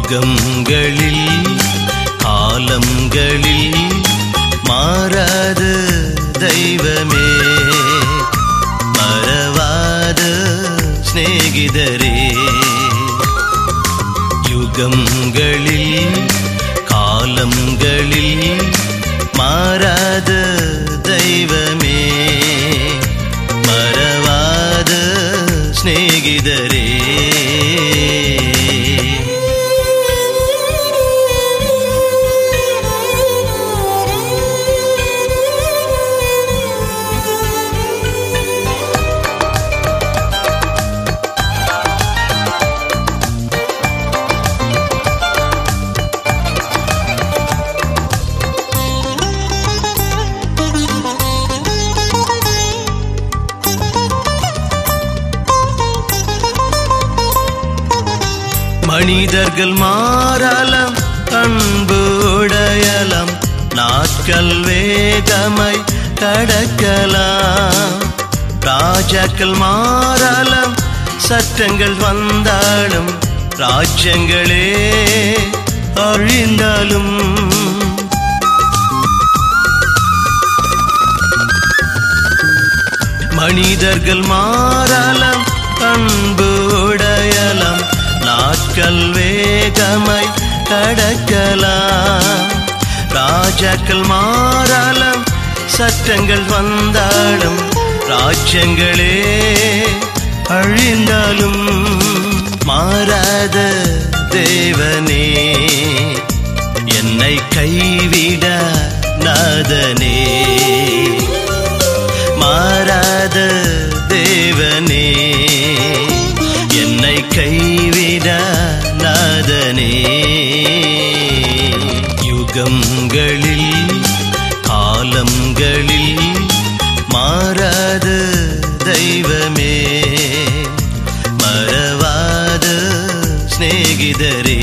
யுகங்களில் காலங்களில் மாறாத தெய்வமே மறவாத சிநேகிதரே யுகங்களில் காலங்களில் மாறாத தெய்வமே மறவாத சிநேகிதரே மனிதர்கள் மாறலாம் அன்பு உடையலாம் நாட்கள் வேகமாய் கடக்கலாம் ராஜாக்கள் மாறலாம் சட்டங்கள் வந்தாலும் ராஜ்யங்களே அழிந்தாலும் மனிதர்கள் மாறலாம் அன்பு உடையலாம் நாட்கள் வேகமாய் கடக்கலாம் ராஜாக்கள் மாறலாம் சட்டங்கள் வந்தாலும் ராஜ்யங்களே அழிந்தாலும் மாறாத தேவனே என்னை கைவிட நாதனே மாறாத தேவனே என்னை கைவிட நாதனே யுகங்களில் காலங்களில் மாறாத தெய்வமே மறவாத சிநேகிதரே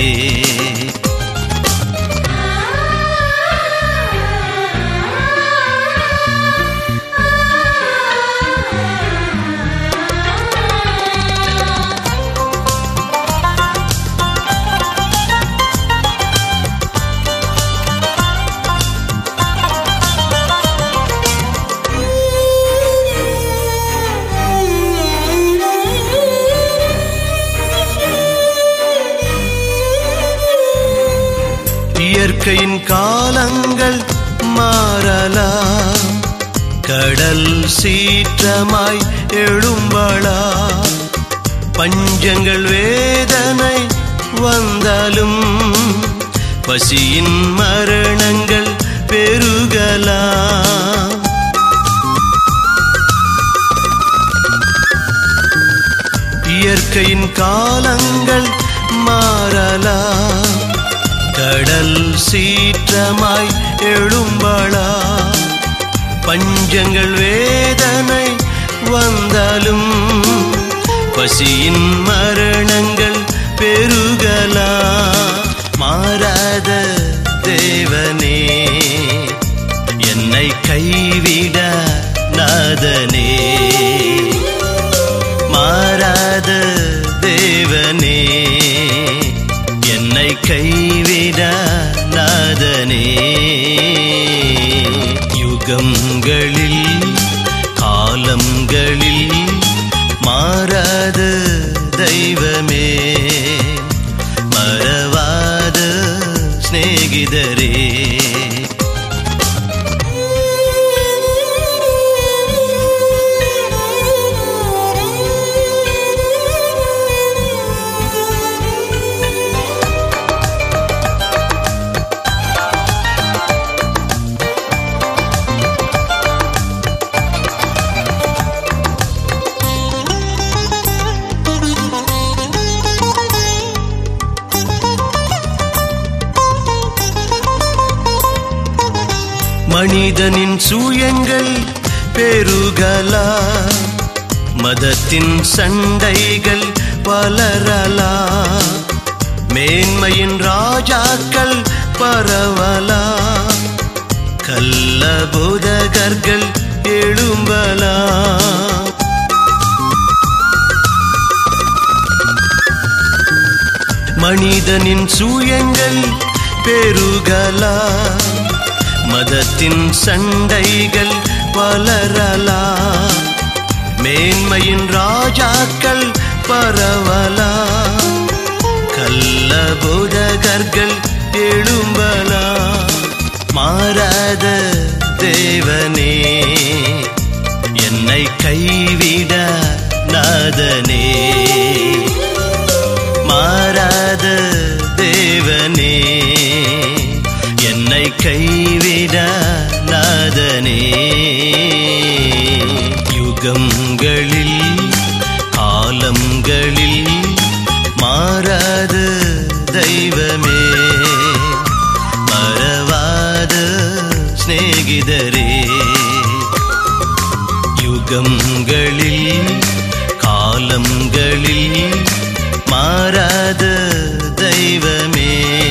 இயற்கையின் காலங்கள் மாறலாம் கடல் சீற்றமாய் எழும்பலா பஞ்சங்கள் வேதனை வந்தாலும் பசியின் மரணங்கள் பெருகலாம் இயற்கையின் காலங்கள் மாறலாம் கடல் சீற்றமாய் எழும்பலா பஞ்சங்கள் வேதனை வந்தாலும் பசியின் மரணங்கள் பெருகலா மாறாத தேவனே என்னை கைவிட நாதனே மாறாத தேவனே என்னை கைவிட நாதனே யுகங்களில் காலங்களில் மாறாத தெய்வமே மறவாத சிநேகிதரே மனிதனின் சூயங்கள் பெருகலா மதத்தின் சண்டைகள் வளரலா மேன்மையின் ராஜாக்கள் பரவலா கள்ள போதகர்கள் எழும்பலா மனிதனின் சூயங்கள் பெருகலாம் மதத்தின் சண்டைகள் வளரலாம் மேன்மையின் ராஜாக்கள் பரவலாம் கள்ள போதகர்கள் எழும்பலாம் மாறாத தேவனே என்னை கைவிட நாதனே மாறாத தேவனே என்னை கைவிட நாதனே யுகங்களில் காலங்களில் மாறாத தெய்வமே மறவாத சிநேகிதரே யுகங்களில் காலங்களில் மாறாத தெய்வமே